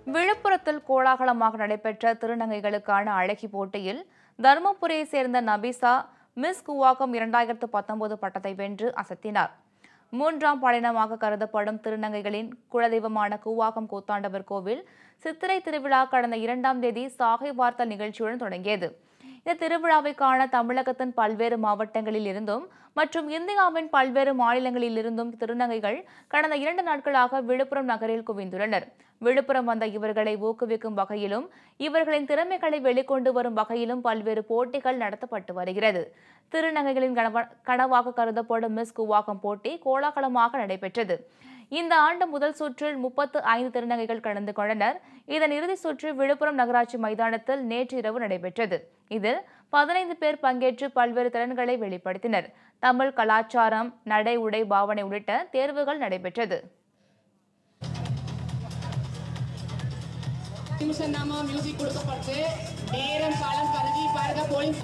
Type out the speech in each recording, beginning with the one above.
விழுப்புரத்தில் கோலாகலமாக நடைபெற்ற திருநங்கைகளுக்கான அழகி போட்டியில் தருமபுரியை சேர்ந்த நபிசா மிஸ் குவாகம் இரண்டாயிரத்து பத்தொன்பது பட்டத்தை வென்று அசத்தினார் மூன்றாம் பாலினமாக கருதப்படும் திருநங்கைகளின் குலதெய்வமான கூவாகம் கூத்தாண்டவர் கோவில் சித்திரை திருவிழா கடந்த இரண்டாம் தேதி சாகை வார்த்தல் நிகழ்ச்சியுடன் தொடங்கியது இந்த திருவிழாவை காண தமிழகத்தின் பல்வேறு மாவட்டங்களில் இருந்தும் மற்றும் இந்தியாவின் பல்வேறு மாநிலங்களில் இருந்தும் திருநங்கைகள் கடந்த இரண்டு நாட்களாக விழுப்புரம் நகரில் குவிந்துள்ளனர் விழுப்புரம் வந்த இவர்களை ஊக்குவிக்கும் வகையிலும் இவர்களின் திறமைகளை வெளிக்கொண்டு வரும் வகையிலும் பல்வேறு போட்டிகள் நடத்தப்பட்டு வருகிறது திருநங்கைகளின் கனவ- கனவாக கருதப்படும் மிஸ் குவாகம் போட்டி கோலாகலமாக நடைபெற்றது இந்த ஆண்டு முதல் சுற்றில் முப்பத்து ஐந்து திருநங்கைகள் கலந்து கொண்டனர் இதன் இறுதி சுற்று விழுப்புரம் நகராட்சி மைதானத்தில் நேற்று இரவு நடைபெற்றது இதில் பதினைந்து பேர் பங்கேற்று பல்வேறு திறன்களை வெளிப்படுத்தினர் தமிழ் கலாச்சாரம் நடை உடை பாவனை உள்ளிட்ட தேர்வுகள் நடைபெற்றது நிமிஷம் நாம மியூசிக் கொடுக்கப்பட்டு நேரம் காலம் கருதி பாருங்க போலிங்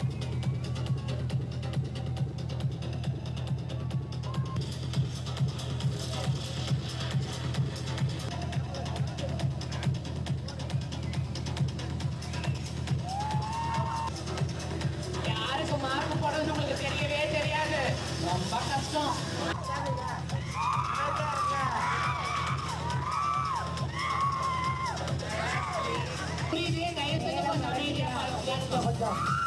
யாருக்கு மார்க் போடுறது உங்களுக்கு தெரியவே தெரியாது ரொம்ப கஷ்டம் புரியுது தயவு செஞ்சு கொஞ்சம் அமைதியா இருங்க.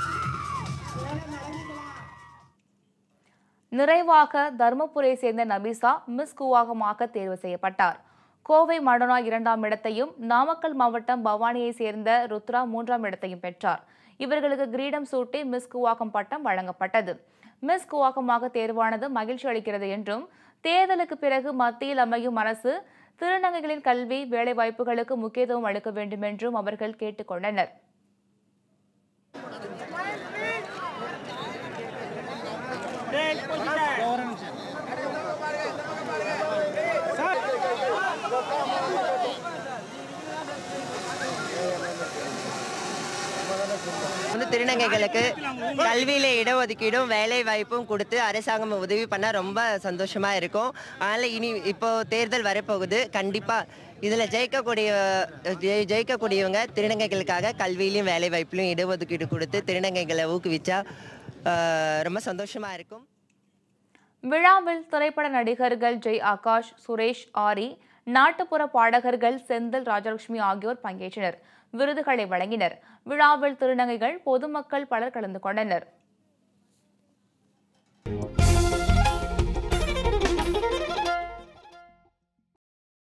நிறைவாக தருமபுரியை சேர்ந்த நபிசா மிஸ் குவாகமாக தேர்வு செய்யப்பட்டார் கோவை மடனா இரண்டாம் இடத்தையும் நாமக்கல் மாவட்டம் பவானியை சேர்ந்த ருத்ரா மூன்றாம் இடத்தையும் பெற்றார் இவர்களுக்கு கிரீடம் சூட்டி மிஸ் குவாகம் பட்டம் வழங்கப்பட்டது மிஸ் குவாகமாக தேர்வானது மகிழ்ச்சி அளிக்கிறது என்றும் தேர்தலுக்கு பிறகு மத்தியில் அமையும் அரசு திருநங்கைகளின் கல்வி வேலைவாய்ப்புகளுக்கு முக்கியத்துவம் அளிக்க வேண்டும் என்றும் அவர்கள் கேட்டுக்கொண்டனர் வந்து திருநங்கைகளுக்கு கல்வியில இடஒதுக்கீடும் வேலை வாய்ப்பும் கொடுத்து அரசாங்கம் உதவி பண்ணா ரொம்ப சந்தோஷமா இருக்கும் அதனால இனி இப்போ தேர்தல் வரப்போகுது கண்டிப்பா இதுல ஜெயிக்கக்கூடிய ஜெயி- ஜெயிக்கக்கூடியவங்க திருநங்கைகளுக்காக கல்வியிலையும் வேலை வாய்ப்புலையும் இடஒதுக்கீடு கொடுத்து திருநங்கைகளை ஊக்குவிச்சா ஆஹ், ரொம்ப சந்தோஷமா இருக்கும் விழாவில் திரைப்பட நடிகர்கள் ஜெய் ஆகாஷ் சுரேஷ் ஆரி நாட்டுப்புற பாடகர்கள் செந்தில் ராஜலட்சுமி ஆகியோர் பங்கேற்றனர் விருதுகளை வழங்கினர் விழாவில் திருநங்கைகள் பொதுமக்கள் பலர் கலந்து கொண்டனர்